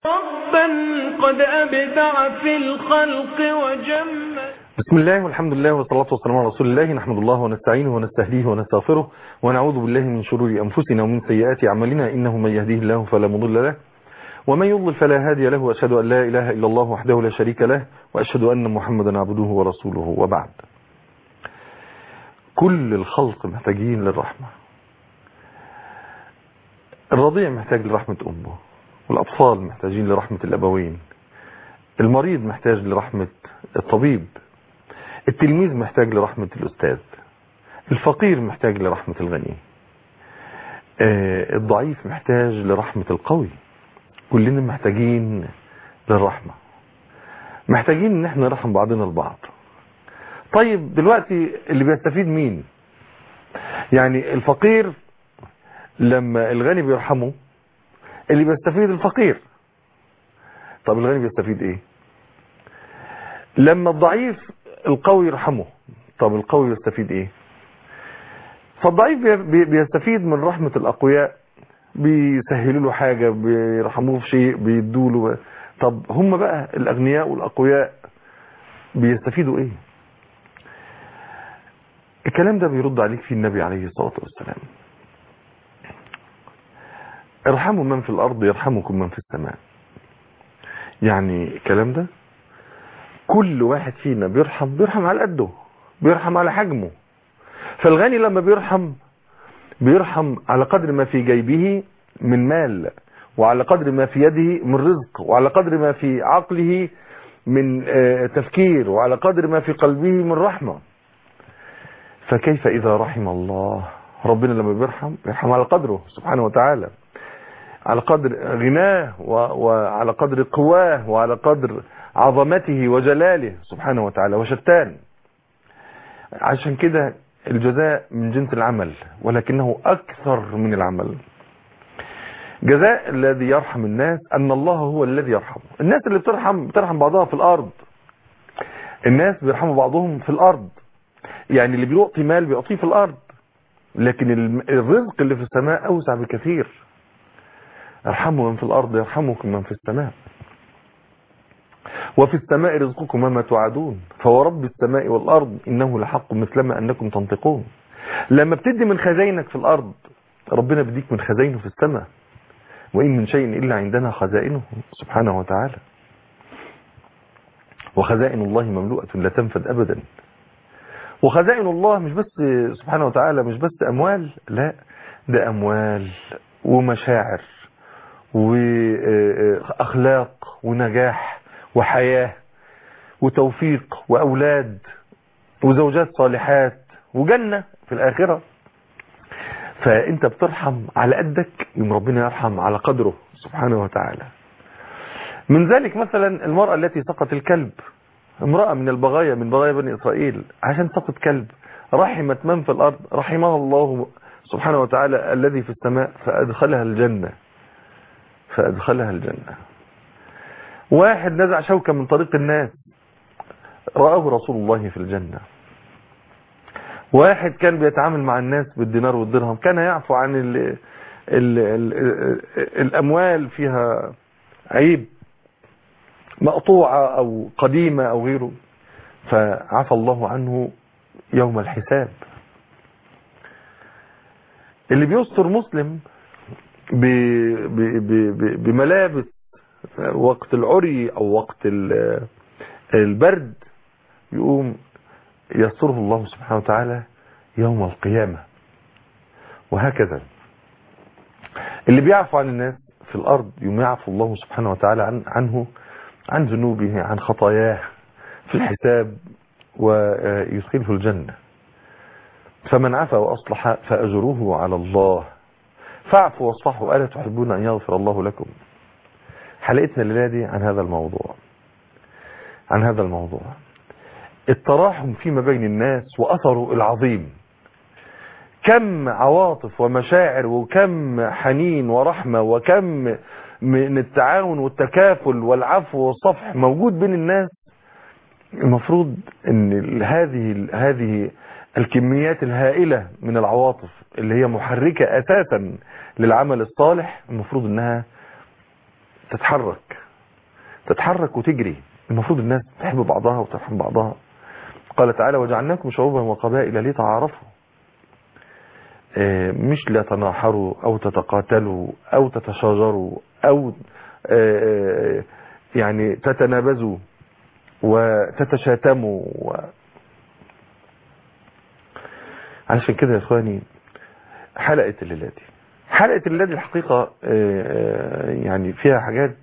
ربا قد أبدع في الخلق وجمل بسم الله والحمد لله والصلاة والسلام على رسول الله نحمد الله ونستعينه ونستهديه ونستغفره ونعوذ بالله من شرور أنفسنا ومن سيئات أعمالنا إنه من يهديه الله فلا مضل له ومن يضلل فلا هادي له وأشهد أن لا إله إلا الله وحده لا شريك له وأشهد أن محمدا عبده ورسوله وبعد كل الخلق محتاجين للرحمة الرضيع محتاج لرحمة أمه والأطفال محتاجين لرحمة الأبوين المريض محتاج لرحمة الطبيب التلميذ محتاج لرحمة الأستاذ الفقير محتاج لرحمة الغني الضعيف محتاج لرحمة القوي كلنا محتاجين للرحمة محتاجين ان احنا نرحم بعضنا البعض طيب دلوقتي اللي بيستفيد مين يعني الفقير لما الغني بيرحمه اللي بيستفيد الفقير طب الغني بيستفيد ايه لما الضعيف القوي يرحمه طب القوي يستفيد ايه فالضعيف بيستفيد من رحمة الاقوياء بيسهلوا له حاجة بيرحموه في شيء بيدوا له طب هم بقى الاغنياء والاقوياء بيستفيدوا ايه الكلام ده بيرد عليك فيه النبي عليه الصلاة والسلام ارحموا من في الارض يرحمكم من في السماء يعني الكلام ده كل واحد فينا بيرحم بيرحم على قده بيرحم على حجمه فالغني لما بيرحم بيرحم على قدر ما في جيبه من مال وعلى قدر ما في يده من رزق وعلى قدر ما في عقله من تفكير وعلى قدر ما في قلبه من رحمة فكيف إذا رحم الله ربنا لما بيرحم بيرحم على قدره سبحانه وتعالى على قدر غناه وعلى قدر قواه وعلى قدر عظمته وجلاله سبحانه وتعالى وشتان عشان كده الجزاء من جنس العمل ولكنه أكثر من العمل جزاء الذي يرحم الناس أن الله هو الذي يرحم الناس اللي بترحم بترحم بعضها في الأرض الناس بيرحموا بعضهم في الأرض يعني اللي بيعطي مال بيعطيه في الأرض لكن الرزق اللي في السماء أوسع بكثير ارحموا من في الأرض يرحمكم من في السماء وفي السماء رزقكم وما توعدون فورب السماء والأرض إنه لحق مثلما أنكم تنطقون لما بتدي من خزينك في الأرض ربنا بديك من خزينه في السماء وإن من شيء إلا عندنا خزائنه سبحانه وتعالى وخزائن الله مملوءة لا تنفد أبدا وخزائن الله مش بس سبحانه وتعالى مش بس أموال لا ده أموال ومشاعر وأخلاق ونجاح وحياة وتوفيق وأولاد وزوجات صالحات وجنة في الآخرة فأنت بترحم على قدك يوم ربنا يرحم على قدره سبحانه وتعالى من ذلك مثلا المرأة التي سقط الكلب امرأة من البغايا من بغايا بني إسرائيل عشان سقط كلب رحمت من في الأرض رحمها الله سبحانه وتعالى الذي في السماء فأدخلها الجنة فأدخلها الجنة واحد نزع شوكة من طريق الناس رآه رسول الله في الجنة واحد كان بيتعامل مع الناس بالدينار والدرهم كان يعفو عن ال ال ال الأموال فيها عيب مقطوعة أو قديمة أو غيره فعفى الله عنه يوم الحساب اللي بيستر مسلم ب ب ب بملابس وقت العري او وقت البرد يقوم يستره الله سبحانه وتعالى يوم القيامة وهكذا اللي بيعفو عن الناس في الارض يوم يعفو الله سبحانه وتعالى عن عنه عن ذنوبه عن خطاياه في الحساب ويدخله الجنة فمن عفا واصلح فاجره على الله فاعفوا واصلحوا الا تحبون ان يغفر الله لكم حلقتنا الليلة دي عن هذا الموضوع عن هذا الموضوع التراحم فيما بين الناس وأثره العظيم كم عواطف ومشاعر وكم حنين ورحمة وكم من التعاون والتكافل والعفو والصفح موجود بين الناس المفروض ان هذه هذه الكميات الهائلة من العواطف اللي هي محركة اساسا للعمل الصالح المفروض انها تتحرك تتحرك وتجري المفروض الناس تحب بعضها وترحم بعضها قال تعالى وجعلناكم شعوبا وقبائل لتعارفوا مش لا تناحروا او تتقاتلوا او تتشاجروا او يعني تتنابزوا وتتشاتموا و... علشان كده يا اخواني حلقة الليلة دي حلقة الليلة دي الحقيقة يعني فيها حاجات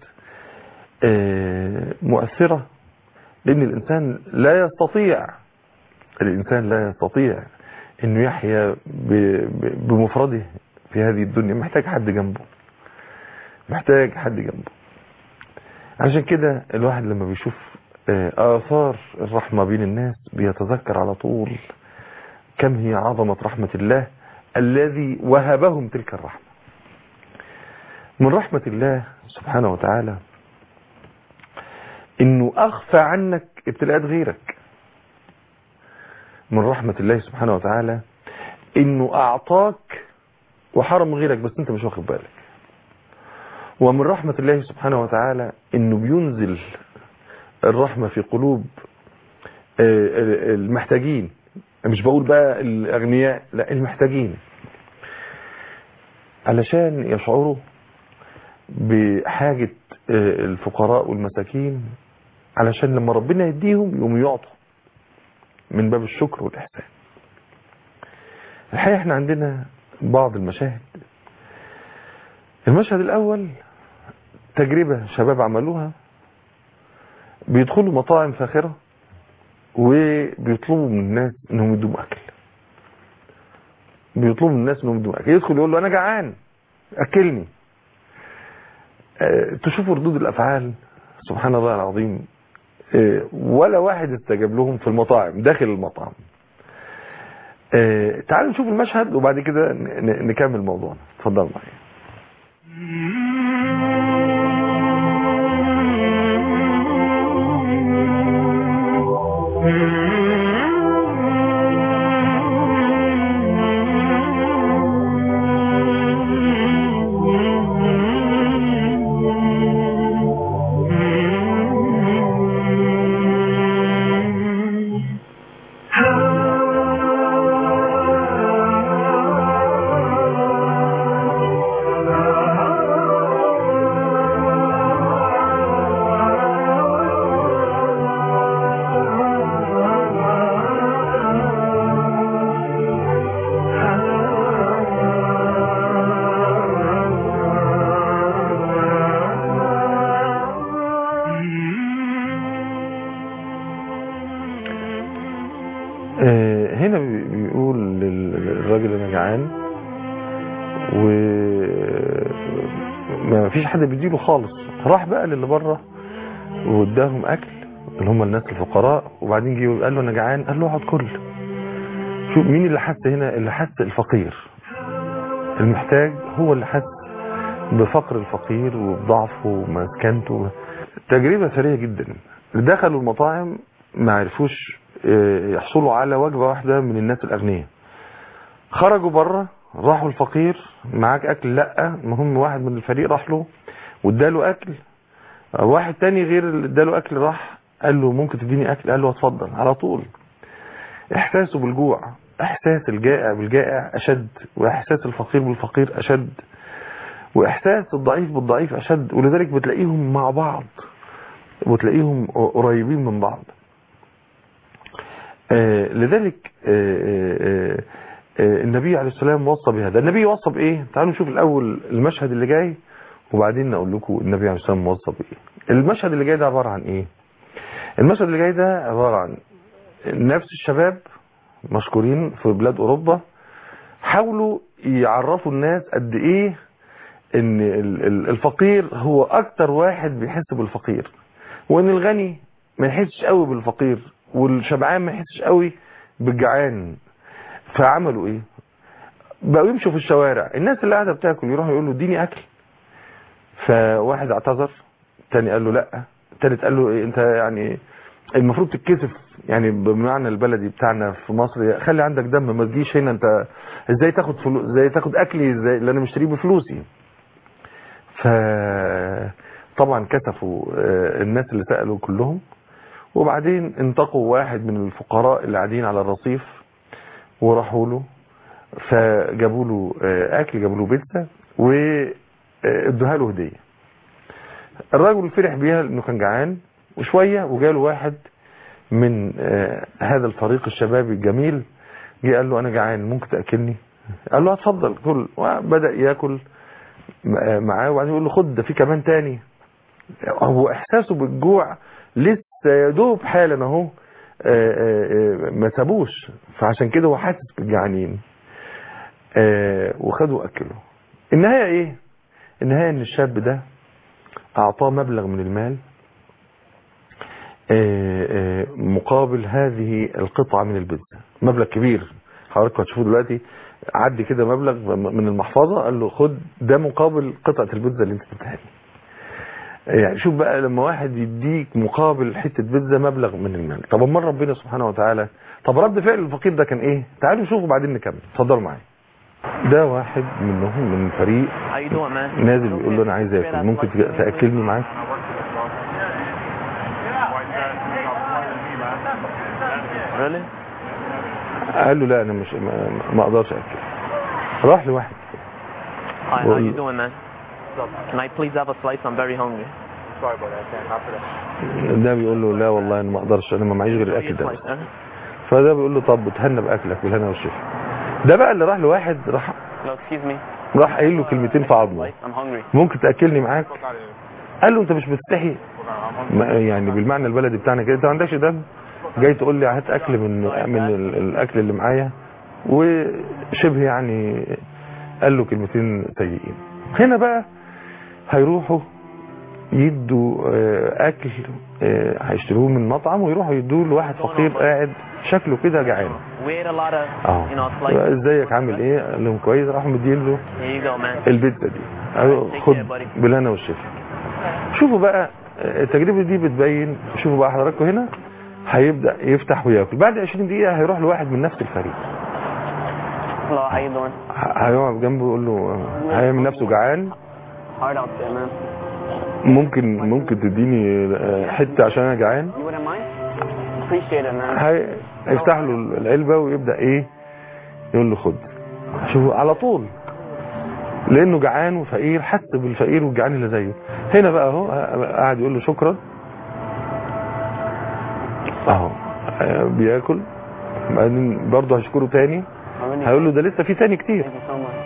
مؤثرة لان الانسان لا يستطيع الانسان لا يستطيع انه يحيا بمفرده في هذه الدنيا محتاج حد جنبه محتاج حد جنبه عشان كده الواحد لما بيشوف آثار الرحمة بين الناس بيتذكر على طول كم هي عظمة رحمة الله الذي وهبهم تلك الرحمة من رحمة الله سبحانه وتعالى انه اخفى عنك ابتلاءات غيرك من رحمة الله سبحانه وتعالى انه اعطاك وحرم غيرك بس انت مش واخد بالك ومن رحمة الله سبحانه وتعالى انه بينزل الرحمة في قلوب المحتاجين مش بقول بقى الاغنياء لا المحتاجين علشان يشعروا بحاجة الفقراء والمساكين علشان لما ربنا يديهم يقوموا يعطوا من باب الشكر والإحسان الحقيقة احنا عندنا بعض المشاهد المشهد الأول تجربة شباب عملوها بيدخلوا مطاعم فاخرة وبيطلبوا من الناس انهم يدوم اكل بيطلبوا من الناس انهم يدوم اكل يدخل يقول له انا جعان اكلني أه تشوفوا ردود الافعال سبحان الله العظيم أه ولا واحد استجاب لهم في المطاعم داخل المطعم أه تعالوا نشوف المشهد وبعد كده نكمل موضوعنا اتفضل معايا هنا بيقول للراجل انا جعان و ما فيش حد بيديله خالص راح بقى للي بره واداهم اكل اللي هم الناس الفقراء وبعدين جه قال له انا جعان قال له اقعد كل شوف مين اللي حس هنا اللي حس الفقير المحتاج هو اللي حس بفقر الفقير وبضعفه ومسكنته تجربة سريعة جدا دخلوا المطاعم ما عرفوش يحصلوا على وجبة واحدة من الناس الأغنياء خرجوا بره راحوا الفقير معاك أكل لا المهم واحد من الفريق راح له واداله أكل واحد تاني غير اللي اداله أكل راح قال له ممكن تديني أكل قال له اتفضل على طول إحساسه بالجوع إحساس الجائع بالجائع أشد وإحساس الفقير بالفقير أشد وإحساس الضعيف بالضعيف أشد ولذلك بتلاقيهم مع بعض وتلاقيهم قريبين من بعض آه لذلك آه آه النبي عليه السلام وصى بهذا النبي وصى بايه تعالوا نشوف الاول المشهد اللي جاي وبعدين نقول لكم النبي عليه السلام وصى بايه المشهد اللي جاي ده عبارة عن ايه المشهد اللي جاي ده عبارة عن نفس الشباب مشكورين في بلاد اوروبا حاولوا يعرفوا الناس قد ايه ان الفقير هو اكتر واحد بيحس بالفقير وان الغني ما يحسش قوي بالفقير والشبعان ما يحسش قوي بالجعان فعملوا ايه بقوا يمشوا في الشوارع الناس اللي قاعده بتاكل يروحوا يقولوا اديني اكل فواحد اعتذر الثاني قال له لا الثالث قال له إيه انت يعني المفروض تتكسف يعني بمعنى البلدي بتاعنا في مصر خلي عندك دم ما تجيش هنا انت ازاي تاخد فلوس ازاي تاخد اكلي ازاي اللي انا مشتريه بفلوسي ف طبعا كتفوا آه، الناس اللي سألوا كلهم وبعدين انتقوا واحد من الفقراء اللي قاعدين على الرصيف وراحوا له فجابوا له آه، اكل جابوا له بيتزا وادوها له هديه الراجل فرح بيها لانه كان جعان وشويه وجاله واحد من آه، هذا الفريق الشبابي الجميل جه قال له انا جعان ممكن تاكلني قال له اتفضل كل وبدا ياكل م- معاه وبعدين يقول له خد ده في كمان تاني هو احساسه بالجوع لسه يا دوب حالا اهو آه، آه، آه، ما سابوش فعشان كده هو حاسس بالجعانين آه، وخدوا اكله النهايه ايه النهايه ان الشاب ده اعطاه مبلغ من المال آه، آه، مقابل هذه القطعه من البيتزا مبلغ كبير حضرتك هتشوفوا دلوقتي عدي كده مبلغ من المحفظه قال له خد ده مقابل قطعه البيتزا اللي انت اديتها لي يعني شوف بقى لما واحد يديك مقابل حته بيتزا مبلغ من المال طب امال ربنا سبحانه وتعالى طب رد فعل الفقير ده كان ايه تعالوا نشوفه بعدين نكمل اتفضلوا معايا ده واحد منهم من فريق How you doing, man? نازل بيقول له انا عايز اكل ممكن تج- تاكلني معاك Really? قال له لا انا مش ما, ما اقدرش اكل راح لواحد Hi, how Well, you doing, man? Can I please have a slice? I'm very hungry. ده بيقول له لا والله انا ما اقدرش انا ما معيش غير Show الاكل you ده a بس. slice, huh? فده بيقول له طب اتهنى باكلك بالهنا والشفا ده بقى اللي راح لواحد راح No, excuse me. راح قايل له كلمتين في عظمه Slice? I'm hungry. ممكن تاكلني معاك قال له انت مش مستحي ما- يعني بالمعنى البلدي بتاعنا كده انت ما عندكش دم جاي تقول لي هات اكل من من ال- الاكل اللي معايا وشبه يعني قال له كلمتين سيئين هنا بقى هيروحوا يدوا آه، اكل آه، هيشتروه من مطعم ويروحوا يدوه لواحد فقير قاعد شكله كده جعان We ate a lot of, اه you know, slices. ازيك عامل ايه قال لهم كويس راحوا مدين له Here you go, man. البيتزا دي قالوا خد بالهنا والشفا شوفوا بقى التجربة دي بتبين شوفوا بقى حضراتكم هنا هيبدأ يفتح وياكل بعد 20 دقيقة هيروح لواحد من نفس الفريق Hello, how you doing? ه- هيقعد جنبه يقول له هيعمل نفسه جعان Hard out there, man. ممكن ممكن تديني آه، حتة عشان انا جعان You wouldn't mind? Appreciate it, man. هي- هيفتح له العلبة ويبدأ ايه يقول له خد شوفوا على طول لانه جعان وفقير حس بالفقير والجعان اللي زيه هنا بقى اهو قاعد يقول له شكرا اهو آه، بياكل بعدين برضه هشكره تاني I really هيقول له ده لسه في تاني كتير thank you so much.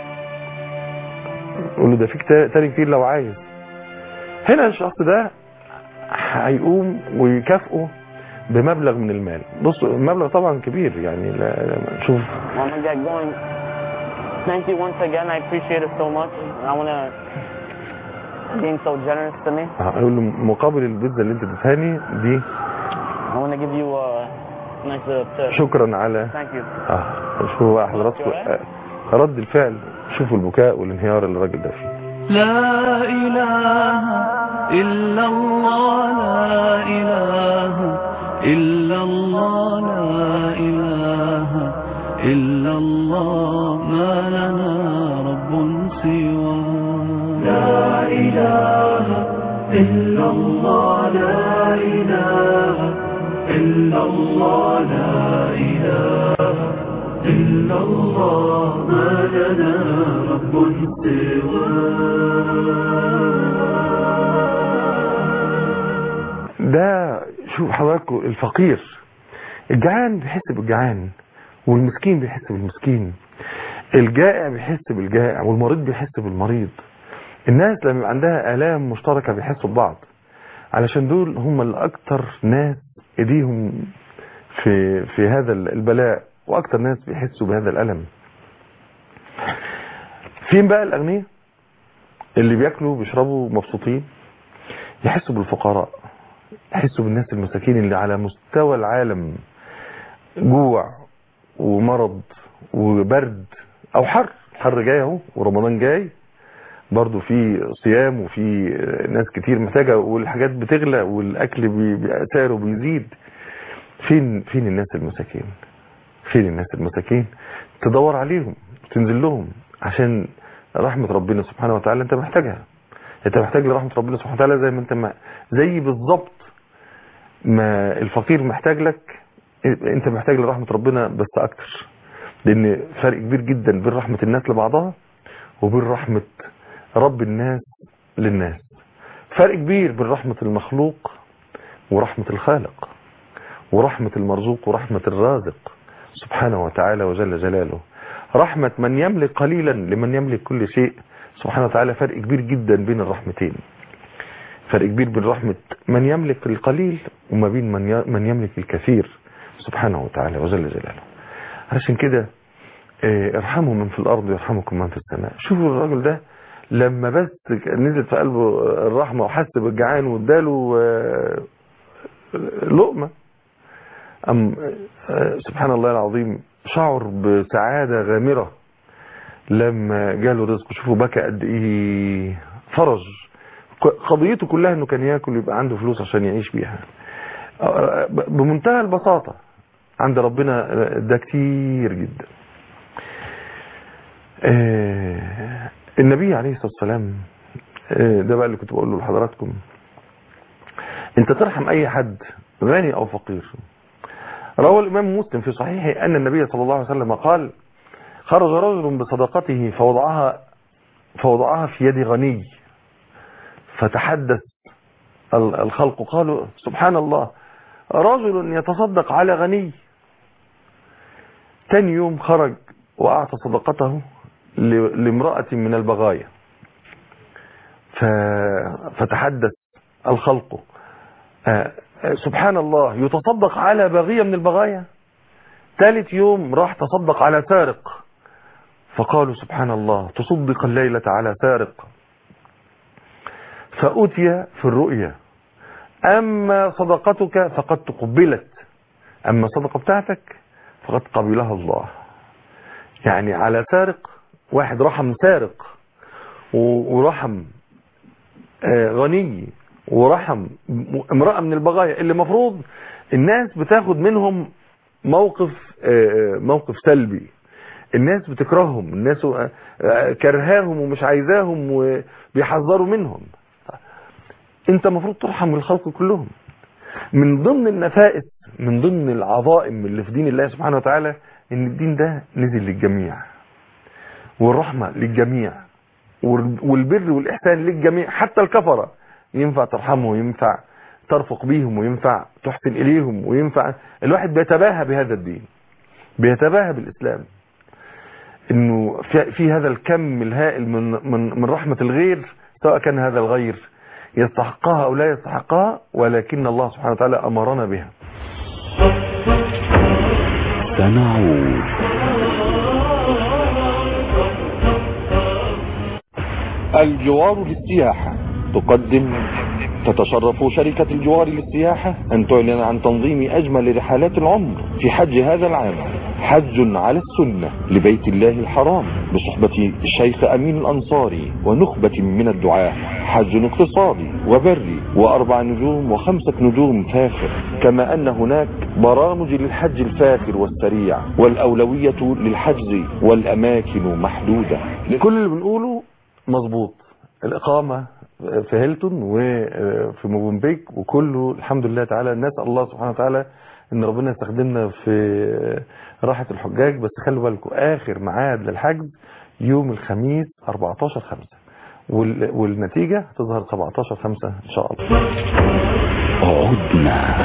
يقول له ده في كتا- تاني كتير لو عايز هنا الشخص ده هيقوم ويكافئه بمبلغ من المال بصوا المبلغ طبعا كبير يعني لا لا- شوف Well, I'm gonna get going. Thank you once again. I appreciate it so much. I wanna being so generous to me. هيقول له مقابل البيتزا اللي انت اديتهاني دي I wanna give you a nice little tip. شكرا على Thank you. اه شوفوا بقى حضراتكم آه، رد الفعل شوفوا البكاء والانهيار اللي الراجل ده فيه لا إله إلا الله لا إله إلا الله لا إله إلا الله ما لنا رب سوى لا إله إلا الله لا إله إلا الله لا إله إلا الله ما لنا رب سواه ده شوف حضراتكم الفقير الجعان بيحس بالجعان والمسكين بيحس بالمسكين الجائع بيحس بالجائع والمريض بيحس بالمريض الناس لما يبقى عندها آلام مشتركة بيحسوا ببعض علشان دول هم الأكتر ناس ايديهم في في هذا البلاء وأكتر ناس بيحسوا بهذا الألم فين بقى الأغنياء اللي بياكلوا بيشربوا مبسوطين يحسوا بالفقراء يحسوا بالناس المساكين اللي على مستوى العالم جوع ومرض وبرد او حر حر جاي اهو ورمضان جاي برضو في صيام وفي ناس كتير محتاجه والحاجات بتغلى والاكل بي- بي- سعره بيزيد فين فين الناس المساكين فين الناس المساكين تدور عليهم تنزل لهم عشان رحمة ربنا سبحانه وتعالى انت محتاجها انت محتاج لرحمة ربنا سبحانه وتعالى زي ما انت ما زي بالظبط ما الفقير محتاج لك انت محتاج لرحمة ربنا بس اكتر لان فرق كبير جدا بين رحمة الناس لبعضها وبين رحمة رب الناس للناس فرق كبير بين رحمة المخلوق ورحمة الخالق ورحمة المرزوق ورحمة الرازق سبحانه وتعالى وجل جلاله رحمة من يملك قليلا لمن يملك كل شيء سبحانه وتعالى فرق كبير جدا بين الرحمتين فرق كبير بين رحمة من يملك القليل وما بين من ي- من يملك الكثير سبحانه وتعالى وجل جلاله عشان كده اه، ارحموا من في الارض يرحمكم من في السماء شوفوا الراجل ده لما بس نزلت في قلبه الرحمة وحس بالجعان واداله اه، لقمة أم اه، سبحان الله العظيم شعر بسعادة غامرة لما جاله رزق شوفوا بكى قد ايه فرج قضيته كلها انه كان ياكل يبقى عنده فلوس عشان يعيش بيها اه، بمنتهى البساطة عند ربنا ده كتير جدا آه، النبي عليه الصلاة والسلام آه، ده بقى اللي كنت بقوله لحضراتكم انت ترحم اي حد غني او فقير روى الامام مسلم في صحيحه ان النبي صلى الله عليه وسلم قال خرج رجل بصدقته فوضعها فوضعها في يد غني فتحدث ال- الخلق قالوا سبحان الله رجل يتصدق على غني تاني يوم خرج وأعطى صدقته ل- لامرأة من البغايا ف- فتحدث الخلق آه، آه، سبحان الله يتصدق على بغية من البغايا ثالث يوم راح تصدق على سارق فقالوا سبحان الله تصدق الليلة على سارق فأتي في الرؤيا أما صدقتك فقد تقبلت أما الصدقة بتاعتك فقد قبلها الله يعني على سارق واحد رحم سارق و- ورحم آه، غني ورحم م- امرأة من البغايا اللي مفروض الناس بتاخد منهم موقف آه، موقف سلبي الناس بتكرههم الناس آه، آه، كرهاهم ومش عايزاهم وبيحذروا منهم انت مفروض ترحم الخلق كلهم من ضمن النفائس من ضمن العظائم اللي في دين الله سبحانه وتعالى ان الدين ده نزل للجميع والرحمة للجميع وال- والبر والإحسان للجميع حتى الكفرة ينفع ترحمهم وينفع ترفق بيهم وينفع تحسن إليهم وينفع الواحد بيتباهى بهذا الدين بيتباهى بالإسلام انه في, في هذا الكم الهائل من, من, من رحمة الغير سواء كان هذا الغير يستحقها او لا يستحقها ولكن الله سبحانه وتعالى امرنا بها سنعود الجوار للسياحة تقدم تتشرف شركة الجوار للسياحة أن تعلن عن تنظيم أجمل رحلات العمر في حج هذا العام حج على السنة لبيت الله الحرام بصحبة الشيخ أمين الأنصاري ونخبة من الدعاة حج اقتصادي وبري وأربع نجوم وخمسة نجوم فاخر كما أن هناك برامج للحج الفاخر والسريع والأولوية للحجز والأماكن محدودة كل اللي بنقوله مظبوط الإقامة في هيلتون وفي موزمبيق وكله الحمد لله تعالى نسأل الله سبحانه وتعالى ان ربنا يستخدمنا في راحة الحجاج بس خلوا بالكم اخر ميعاد للحجز يوم الخميس 14 5 وال- والنتيجة هتظهر 17 5 ان شاء الله عدنا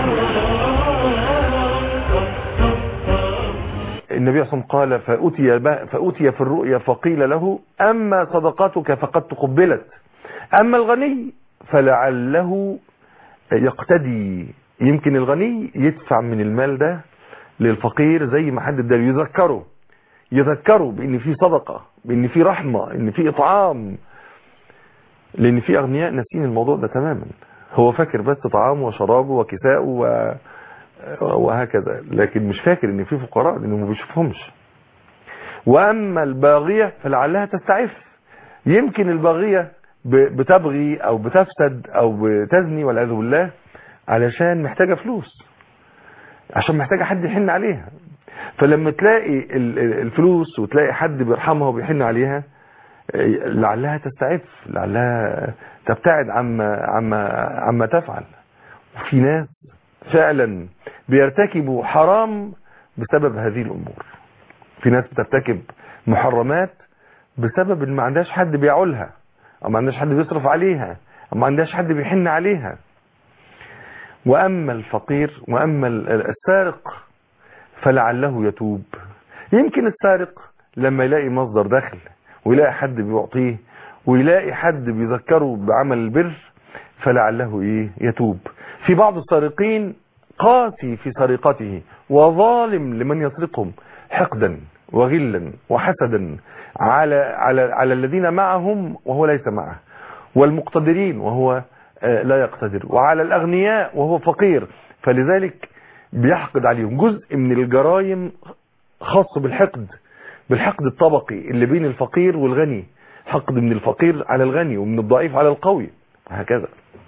النبي صلى الله عليه وسلم قال فأتي, ب- فأتي في الرؤيا فقيل له أما صدقتك فقد تقبلت أما الغني فلعله يقتدي يمكن الغني يدفع من المال ده للفقير زي ما حد اداله يذكره يذكره بان في صدقة بان في رحمة ان في اطعام لان في اغنياء ناسين الموضوع ده تماما هو فاكر بس طعامه وشرابه وكساؤه و... وهكذا لكن مش فاكر ان في فقراء لانه ما بيشوفهمش واما الباغية فلعلها تستعف يمكن الباغية ب- بتبغي او بتفسد او بتزني والعياذ بالله علشان محتاجة فلوس عشان محتاجة حد يحن عليها فلما تلاقي ال- ال- الفلوس وتلاقي حد بيرحمها وبيحن عليها لعلها تستعف لعلها تبتعد عما عما عما تفعل وفي ناس فعلا بيرتكبوا حرام بسبب هذه الامور في ناس بترتكب محرمات بسبب ان ما عندهاش حد بيعولها او ما عندهاش حد بيصرف عليها او ما عندهاش حد بيحن عليها واما الفقير واما السارق فلعله يتوب يمكن السارق لما يلاقي مصدر دخل ويلاقي حد بيعطيه ويلاقي حد بيذكره بعمل البر فلعله ايه يتوب في بعض السارقين قاسي في سرقته وظالم لمن يسرقهم حقدا وغلا وحسدا على على على الذين معهم وهو ليس معه والمقتدرين وهو لا يقتدر وعلى الاغنياء وهو فقير فلذلك بيحقد عليهم جزء من الجرائم خاص بالحقد بالحقد الطبقي اللي بين الفقير والغني حقد من الفقير على الغني ومن الضعيف على القوي هكذا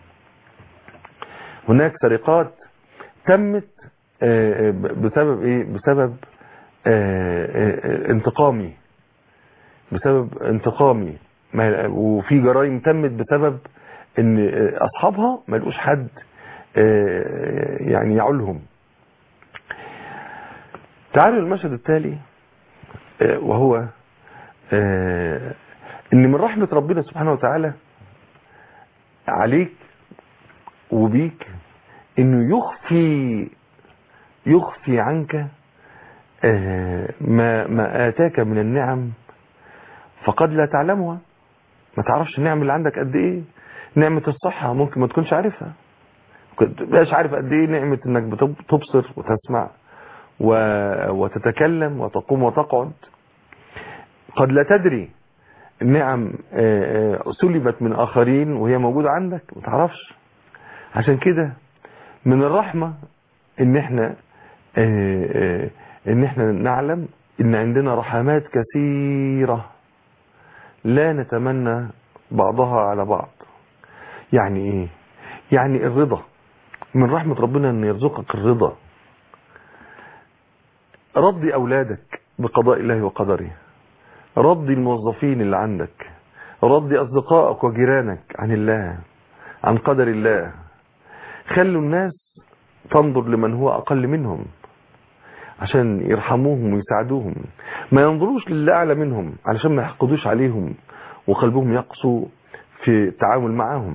هناك سرقات تمت بسبب ايه بسبب انتقامي بسبب انتقامي وفي جرائم تمت بسبب ان اصحابها ما لقوش حد يعني يعولهم تعالوا المشهد التالي وهو ان من رحمة ربنا سبحانه وتعالى عليك وبيك انه يخفي يخفي عنك ما ما اتاك من النعم فقد لا تعلمها ما تعرفش النعم اللي عندك قد ايه نعمة الصحة ممكن ما تكونش عارفها مش عارف قد ايه نعمة انك بتبصر وتسمع وتتكلم وتقوم وتقعد قد لا تدري النعم سلبت من اخرين وهي موجودة عندك ما تعرفش عشان كده من الرحمة ان احنا ان احنا نعلم ان عندنا رحمات كثيرة لا نتمنى بعضها على بعض يعني ايه يعني الرضا من رحمة ربنا ان يرزقك الرضا رضي اولادك بقضاء الله وقدره رضي الموظفين اللي عندك رضي اصدقائك وجيرانك عن الله عن قدر الله خلوا الناس تنظر لمن هو اقل منهم عشان يرحموهم ويساعدوهم ما ينظروش للي اعلى منهم علشان ما يحقدوش عليهم وقلبهم يقسو في التعامل معهم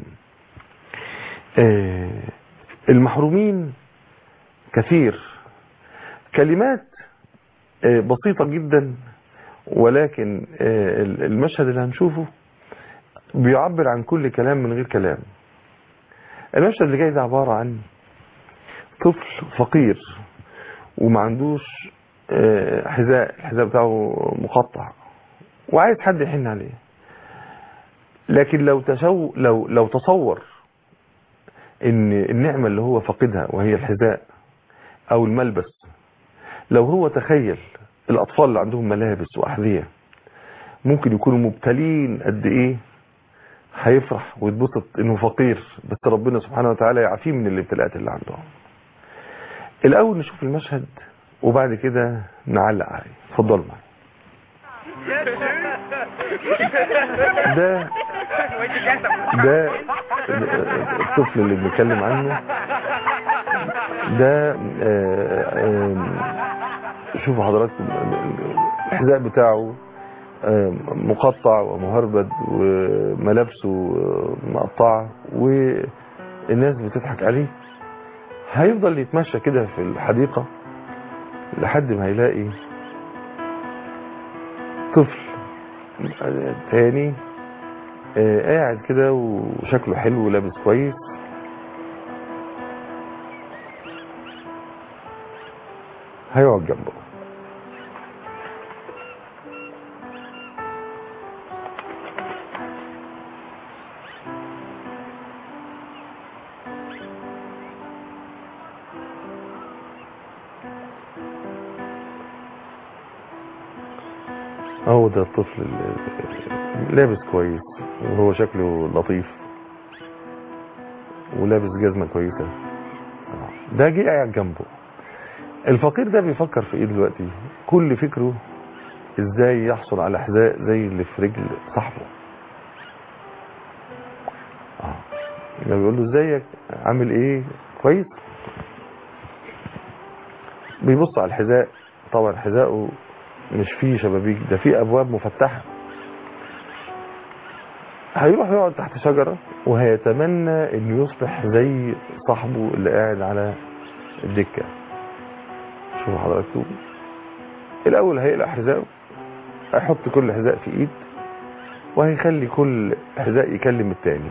المحرومين كثير كلمات بسيطة جدا ولكن المشهد اللي هنشوفه بيعبر عن كل كلام من غير كلام المشهد اللي جاي ده عبارة عن طفل فقير وما عندوش حذاء الحذاء بتاعه مقطع وعايز حد يحن عليه لكن لو تشو لو لو تصور ان النعمة اللي هو فقدها وهي الحذاء او الملبس لو هو تخيل الاطفال اللي عندهم ملابس واحذية ممكن يكونوا مبتلين قد ايه هيفرح ويتبسط انه فقير بس ربنا سبحانه وتعالى يعافيه من الابتلاءات اللي عندهم الاول نشوف المشهد وبعد كده نعلق عليه اتفضلوا معايا ده ده الطفل اللي بنتكلم عنه ده شوفوا حضراتكم الحذاء بتاعه مقطع ومهربد وملابسه مقطعه والناس بتضحك عليه هيفضل يتمشى كده في الحديقة لحد ما هيلاقي طفل تاني قاعد كده وشكله حلو ولابس كويس هيقعد جنبه هو ده الطفل اللي لابس كويس وهو شكله لطيف ولابس جزمة كويسة ده جه قاعد جنبه الفقير ده بيفكر في ايه دلوقتي كل فكره ازاي يحصل على حذاء زي اللي في رجل صاحبه اه لما بيقول له ازيك عامل ايه كويس بيبص على الحذاء طبعا حذاءه مش فيه شبابيك ده فيه ابواب مفتحه هيروح يقعد تحت شجره وهيتمنى انه يصبح زي صاحبه اللي قاعد على الدكه شوفوا حضراتكم الاول هيقلع حذاءه هيحط كل حذاء في ايد وهيخلي كل حذاء يكلم التاني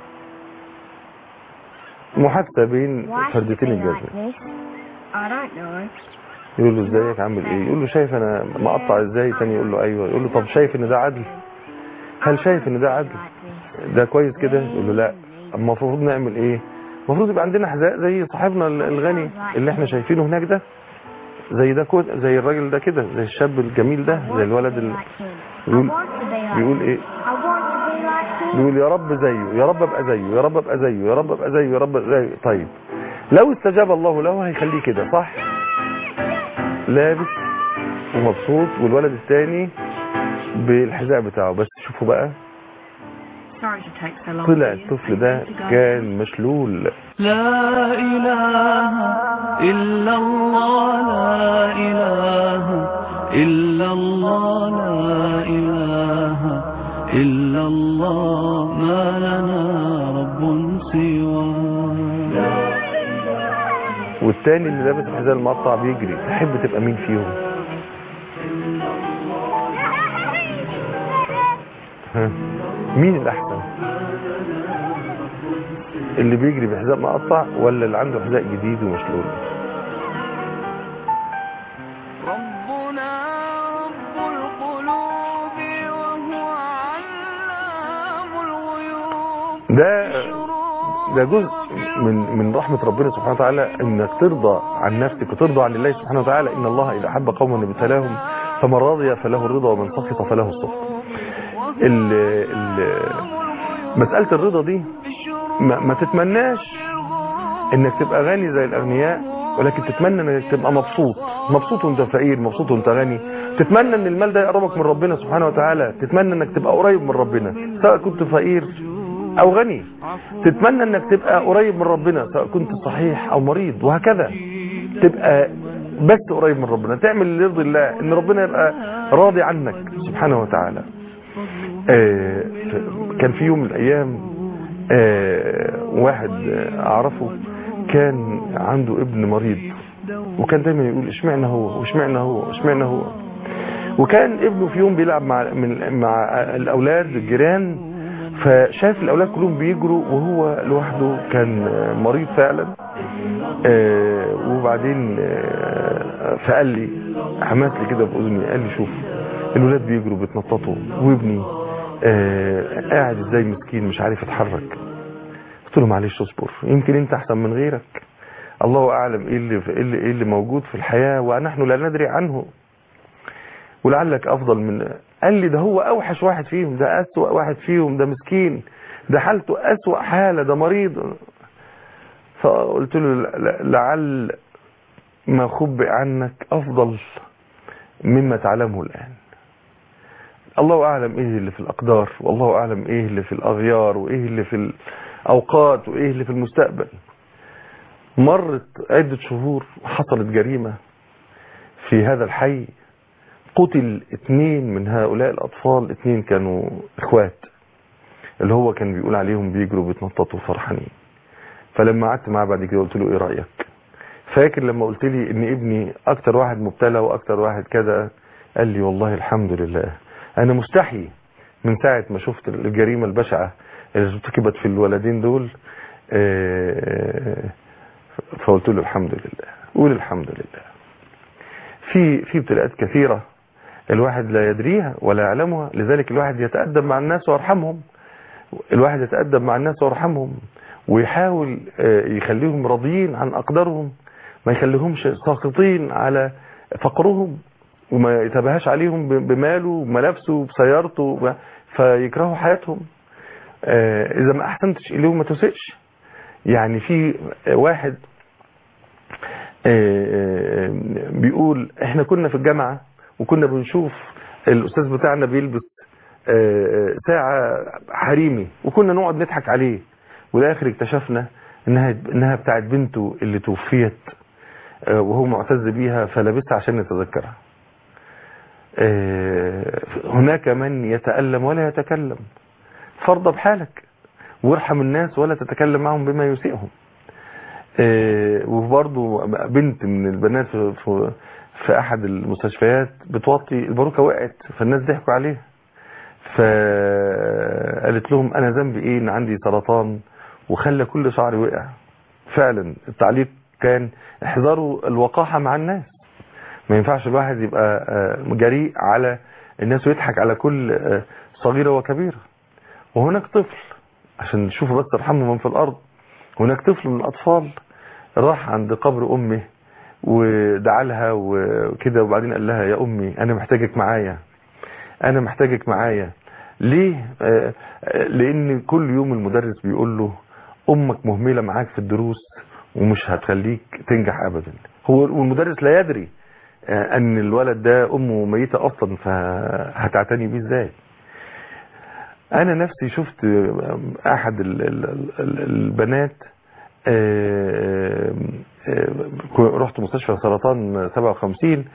محادثه بين Why should فردتين they like الجزم this? I don't know. يقول له ازيك عامل ايه يقول له شايف انا مقطع ازاي تاني يقول له ايوه يقول له طب شايف ان ده عدل هل شايف ان ده عدل ده كويس كده يقول له لا المفروض نعمل ايه المفروض يبقى عندنا حذاء زي صاحبنا الغني اللي احنا شايفينه هناك ده زي ده كود زي الراجل ده كده زي الشاب الجميل ده زي الولد ال... بيقول بيقول ايه بيقول يا رب زيه يا رب ابقى زيه يا رب ابقى زيه يا رب ابقى زيه يا رب ابقى زيه طيب لو استجاب الله له هيخليه كده صح لابس ومبسوط والولد الثاني بالحذاء بتاعه بس شوفوا بقى Sorry to take so long. طلع الطفل ده كان مشلول لا إله إلا الله لا إله إلا الله لا إله إلا الله ما لنا رب سواه والتاني اللي لابس الحذاء المقطع بيجري تحب تبقى مين فيهم ها مين الاحسن اللي بيجري بحذاء مقطع ولا اللي عنده حذاء جديد ومشلول ربنا رب القلوب وهو علام الغيوب ده ده جزء من من رحمة ربنا سبحانه وتعالى انك ترضى عن نفسك وترضى عن الله سبحانه وتعالى ان الله اذا احب قوما ابتلاهم فمن رضي فله الرضا ومن سخط فله السخط ال ال مسألة الرضا دي ما, ما تتمناش انك تبقى غني زي الاغنياء ولكن تتمنى انك تبقى مبسوط مبسوط وانت فقير مبسوط وانت غني تتمنى ان المال ده يقربك من ربنا سبحانه وتعالى تتمنى انك تبقى قريب من ربنا سواء كنت فقير او غني تتمنى انك تبقى قريب من ربنا سواء كنت صحيح او مريض وهكذا تبقى بس قريب من ربنا تعمل اللي يرضي الله ان ربنا يبقى راضي عنك سبحانه وتعالى آه، ف- كان في يوم من الايام آه، واحد آه، اعرفه كان عنده ابن مريض وكان دايما يقول اشمعنى هو واشمعنى هو واشمعنى هو وكان ابنه في يوم بيلعب مع من مع الاولاد الجيران فشاف الاولاد كلهم بيجروا وهو لوحده كان آه، مريض فعلا آه، وبعدين آه، فقال لي حماس لي كده باذني قال لي شوف الولاد بيجروا بيتنططوا وابني آه، قاعد ازاي مسكين مش عارف يتحرك قلت له معلش اصبر يمكن انت احسن من غيرك الله اعلم ايه اللي ايه اللي, إيه اللي موجود في الحياه ونحن لا ندري عنه ولعلك افضل من قال لي ده هو اوحش واحد فيهم ده اسوأ واحد فيهم ده مسكين ده حالته اسوأ حاله ده مريض فقلت له ل- لعل ما خبئ عنك افضل مما تعلمه الان الله اعلم ايه اللي في الاقدار والله اعلم ايه اللي في الاغيار وايه اللي في الاوقات وايه اللي في المستقبل مرت عدة شهور حصلت جريمة في هذا الحي قتل اثنين من هؤلاء الاطفال اثنين كانوا اخوات اللي هو كان بيقول عليهم بيجروا بيتنططوا فرحانين فلما قعدت معاه بعد كده قلت له ايه رايك فاكر لما قلت لي ان ابني اكتر واحد مبتلى واكتر واحد كذا قال لي والله الحمد لله انا مستحي من ساعة ما شفت الجريمة البشعة اللي ارتكبت في الولدين دول آه، فقلت له الحمد لله قول الحمد لله في في ابتلاءات كثيرة الواحد لا يدريها ولا يعلمها لذلك الواحد يتأدب مع الناس ويرحمهم الواحد يتأدب مع الناس ويرحمهم ويحاول آه، يخليهم راضيين عن أقدارهم ما يخليهمش ساخطين على فقرهم وما يتباهاش عليهم ب- بماله بملابسه بسيارته ب- فيكرهوا حياتهم آه، إذا ما أحسنتش إليهم ما تسئش يعني في واحد آه، آه، بيقول احنا كنا في الجامعة وكنا بنشوف الاستاذ بتاعنا بيلبس آه، آه، ساعة حريمي وكنا نقعد نضحك عليه والاخر اكتشفنا انها انها بتاعت بنته اللي توفيت آه، وهو معتز بيها فلابسها عشان يتذكرها آه، هناك من يتألم ولا يتكلم فرض بحالك وارحم الناس ولا تتكلم معهم بما يسيئهم آه، وبرضه بنت من البنات في, في, في احد المستشفيات بتوطي الباروكه وقعت فالناس ضحكوا عليها فقالت لهم انا ذنبي ايه ان عندي سرطان وخلى كل شعري وقع فعلا التعليق كان احذروا الوقاحه مع الناس ما ينفعش الواحد يبقى آه، جريء على الناس ويضحك على كل آه، صغيره وكبيره وهناك طفل عشان نشوفوا بس ارحموا من في الارض هناك طفل من الاطفال راح عند قبر امه ودعا لها وكده وبعدين قال لها يا امي انا محتاجك معايا انا محتاجك معايا ليه آه، آه، لان كل يوم المدرس بيقول له امك مهمله معاك في الدروس ومش هتخليك تنجح ابدا هو والمدرس لا يدري آه، ان الولد ده امه ميته اصلا فهتعتني بيه ازاي انا نفسي شفت احد ال- ال- ال- البنات آه، آه، رحت مستشفى سرطان 57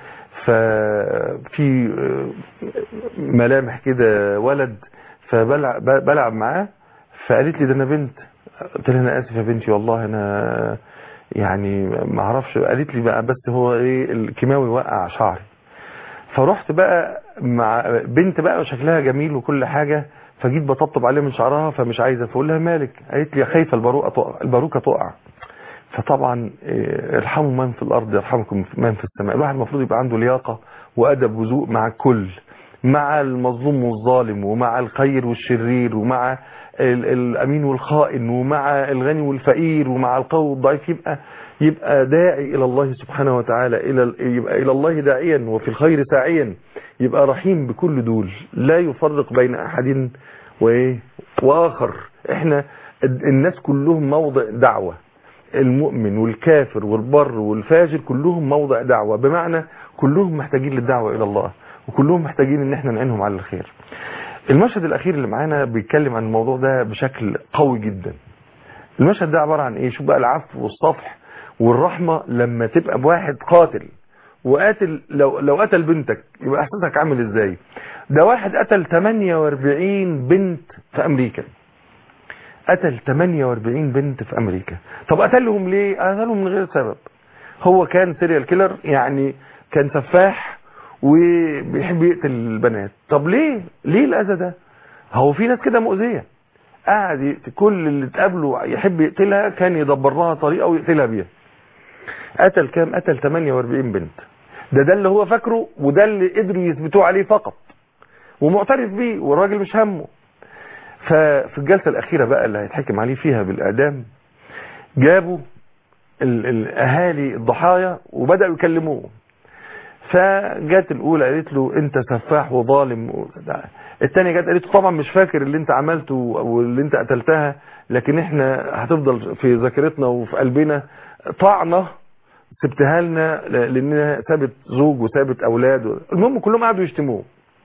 ففي آه، ملامح كده ولد فبلعب بلعب معاه فقالت لي ده انا بنت قلت لها انا اسف يا بنتي والله انا يعني ما اعرفش قالت لي بقى بس هو ايه الكيماوي وقع شعري فرحت بقى مع بنت بقى شكلها جميل وكل حاجة فجيت بطبطب عليها من شعرها فمش عايزه فاقول لها مالك قالت لي خايفه الباروكه تقع الباروكه تقع فطبعا إيه، ارحموا من في الارض يرحمكم من في السماء الواحد المفروض يبقى عنده لياقه وادب وذوق مع الكل مع المظلوم والظالم ومع الخير والشرير ومع ال- الامين والخائن ومع الغني والفقير ومع القوي والضعيف يبقى يبقى داعي الى الله سبحانه وتعالى الى ال- يبقى الى الله داعيا وفي الخير ساعيا يبقى رحيم بكل دول لا يفرق بين احد وايه واخر احنا ال- الناس كلهم موضع دعوه المؤمن والكافر والبر والفاجر كلهم موضع دعوه بمعنى كلهم محتاجين للدعوه الى الله وكلهم محتاجين ان احنا نعينهم على الخير المشهد الاخير اللي معانا بيتكلم عن الموضوع ده بشكل قوي جدا المشهد ده عباره عن ايه شوف بقى العفو والصفح والرحمه لما تبقى بواحد قاتل وقاتل لو لو قتل بنتك يبقى احساسك عامل ازاي ده واحد قتل 48 بنت في امريكا قتل 48 بنت في امريكا طب قتلهم ليه قتلهم من غير سبب هو كان سيريال كيلر يعني كان سفاح وبيحب يقتل البنات طب ليه ليه الاذى ده هو في ناس كده مؤذيه قاعد يقتل كل اللي تقابله يحب يقتلها كان يدبر لها طريقه ويقتلها بيها قتل كام قتل 48 بنت ده ده اللي هو فاكره وده اللي قدروا يثبتوه عليه فقط ومعترف بيه والراجل مش همه ففي الجلسة الأخيرة بقى اللي هيتحكم عليه فيها بالإعدام جابوا ال- الأهالي الضحايا وبدأوا يكلموه فجات الأولى قالت له أنت سفاح وظالم الثانية جت قالت له طبعا مش فاكر اللي أنت عملته واللي أنت قتلتها لكن إحنا هتفضل في ذاكرتنا وفي قلبنا طعنة سبتها لنا ل- لأنها سابت زوج وسابت أولاد المهم كلهم قعدوا يشتموه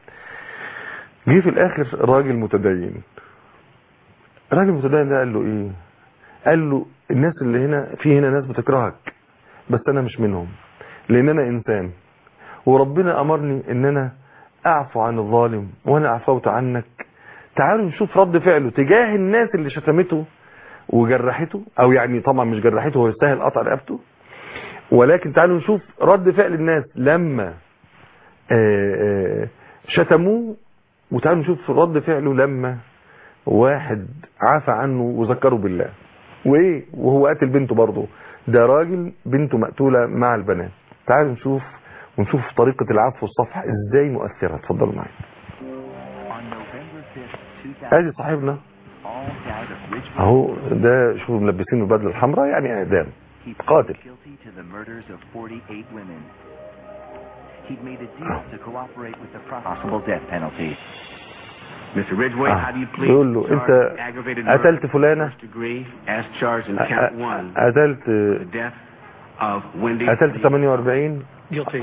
جه في الآخر راجل متدين الراجل المتدين ده قال له ايه قال له الناس اللي هنا في هنا ناس بتكرهك بس انا مش منهم لان انا انسان وربنا امرني ان انا اعفو عن الظالم وانا عفوت عنك تعالوا نشوف رد فعله تجاه الناس اللي شتمته وجرحته او يعني طبعا مش جرحته هو يستاهل قطع رقبته ولكن تعالوا نشوف رد فعل الناس لما آه، آه، شتموه وتعالوا نشوف رد فعله لما واحد عفى عنه وذكره بالله وايه وهو قاتل بنته برضه ده راجل بنته مقتولة مع البنات تعالوا نشوف ونشوف طريقة العفو والصفح ازاي مؤثرة اتفضلوا معايا On November 5th, 2000, ادي صاحبنا all died of Ridgeway. اهو ده شوفوا ملبسينه البدله الحمراء يعني اعدام He pleaded قاتل. guilty to the murders of 48 women. He'd made a deal to cooperate with the possible death penalty. Mr. Ridgway, آه. how do you plead? بيقول له Charged انت with aggravated قتلت murder, فلانة first degree, as charged in أ- count أ- one, قتلت the death of Wendy. قتلت 48 Guilty.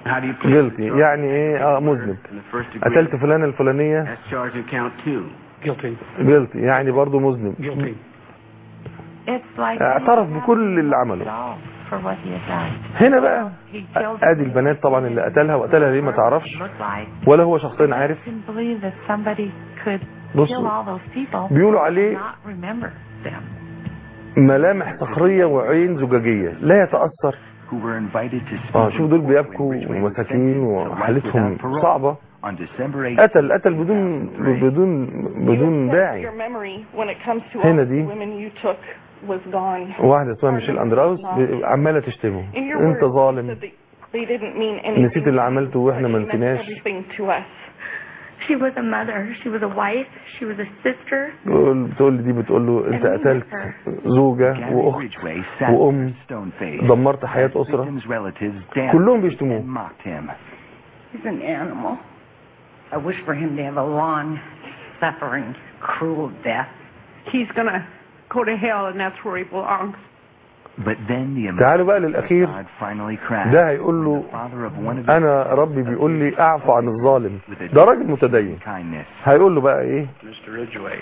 How do you plead? جلتي يعني ايه اه مذنب In the first degree. قتلت فلانة الفلانية That's charged in count two. Guilty. جلتي يعني برضو مذنب Guilty. It's like اعترف بكل اللي عمله for what he had done. هنا بقى He killed ادي البنات طبعا اللي قتلها وقتلها ليه ما تعرفش Looked like. ولا هو شخصيا عارف Couldn't believe that somebody could kill بصوا all those people بيقولوا and عليه not remember them. ملامح صخرية وعين زجاجية لا يتأثر who were invited to speak اه شوف دول in court بيبكوا when Ridgway was ومساكين sentenced to life وحالتهم without parole صعبة on December 8th, قتل قتل بدون بدون بدون Your داعي memory when it comes to هنا all دي. the women you took was gone. واحدة اسمها ميشيل اندراوس ب- عمالة تشتمه In your انت words, you ظالم said they, they didn't mean anything. نسيت اللي عملته واحنا ما but she meant نسيناش everything to us. She was a mother. She was a wife. She was a sister. بتقول بتقول لي دي بتقول له انت قتلت زوجة Gary واخت Ridgway sat وام there stone faced. دمرت حياة أسرة Victims' relatives danced كلهم and بيشتموه mocked him. He's an animal. I wish for him to have a long, suffering, cruel death. He's gonna go to hell, and that's where he belongs. But then the تعالوا بقى emotions of للأخير God finally crashed. ده هيقول له The father of one of his انا ربي بيقول لي اعفو عن الظالم ده راجل متدين kindness. هيقول له بقى ايه Mr. Ridgway,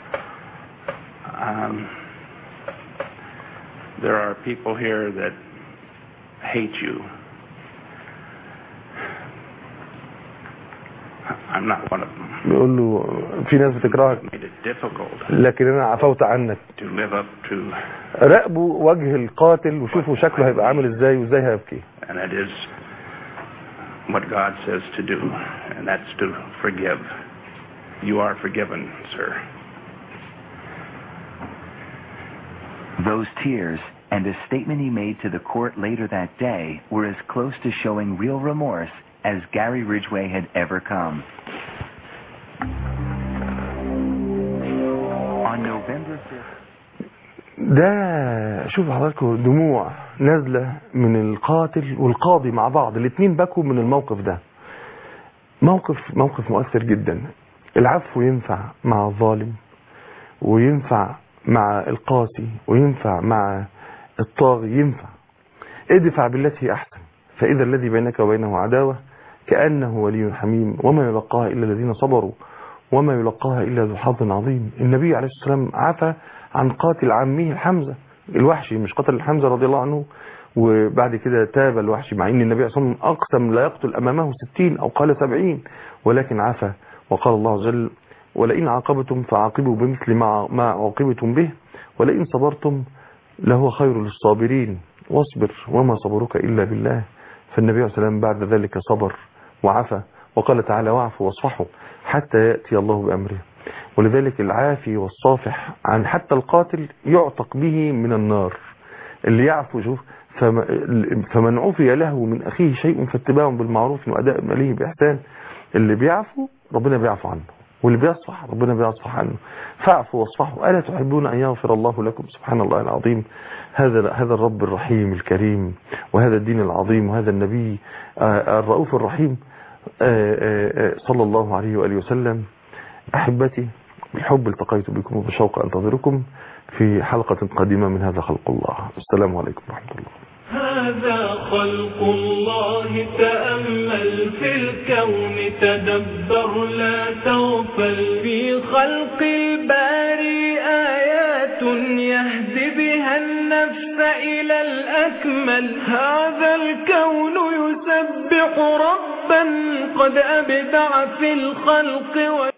um, there are people here that hate you. I'm not one of them. بيقول له في ناس بتكرهك Made it difficult لكن انا عفوت عنك to live up to, راقبوا وجه القاتل وشوفوا شكله هيبقى عامل ازاي وازاي هيبكي and it is what God says to do, and that's to forgive. You are forgiven, sir. Those tears and a statement he made to the court later that day were as close to showing real remorse as Gary Ridgway had ever come. On November 5th, ده شوفوا حضراتكم دموع نازلة من القاتل والقاضي مع بعض الاتنين بكوا من الموقف ده موقف موقف مؤثر جدا العفو ينفع مع الظالم وينفع مع القاسي وينفع مع الطاغي ينفع ادفع بالتي هي احسن فاذا الذي بينك وبينه عداوة كأنه ولي حميم وما يلقاها الا الذين صبروا وما يلقاها الا ذو حظ عظيم النبي عليه الصلاة والسلام عفى عن قاتل عمه حمزة الوحشي مش قتل حمزة رضي الله عنه وبعد كده تاب الوحشي مع ان النبي عليه الصلاة والسلام اقسم لا يقتل امامه ستين او قال سبعين ولكن عفى وقال الله عز وجل ولئن عاقبتم فعاقبوا بمثل ما ما عوقبتم به ولئن صبرتم لهو خير للصابرين واصبر وما صبرك إلا بالله فالنبي عليه الصلاة والسلام بعد ذلك صبر وعفى وقال تعالى واعفوا واصفحوا حتى يأتي الله بأمره ولذلك العافي والصافح عن حتى القاتل يعتق به من النار اللي يعفو شوف فم- فمن عفي له من أخيه شيء فاتباع بالمعروف وأداء إليه بإحسان اللي بيعفو ربنا بيعفو عنه واللي بيصفح ربنا بيصفح عنه فاعفوا واصفحوا ألا تحبون أن يغفر الله لكم سبحان الله العظيم هذا هذا الرب الرحيم الكريم وهذا الدين العظيم وهذا النبي آه، الرؤوف الرحيم آه، آه، آه، صلى الله عليه وآله وسلم أحبتي بالحب التقيت بكم وبشوق أنتظركم في حلقة قادمة من هذا خلق الله السلام عليكم ورحمة الله هذا خلق الله تأمل في الكون تدبر لا تغفل في خلق الباري آيات يهدي بها النفس إلى الأكمل هذا الكون يسبح ربا قد أبدع في الخلق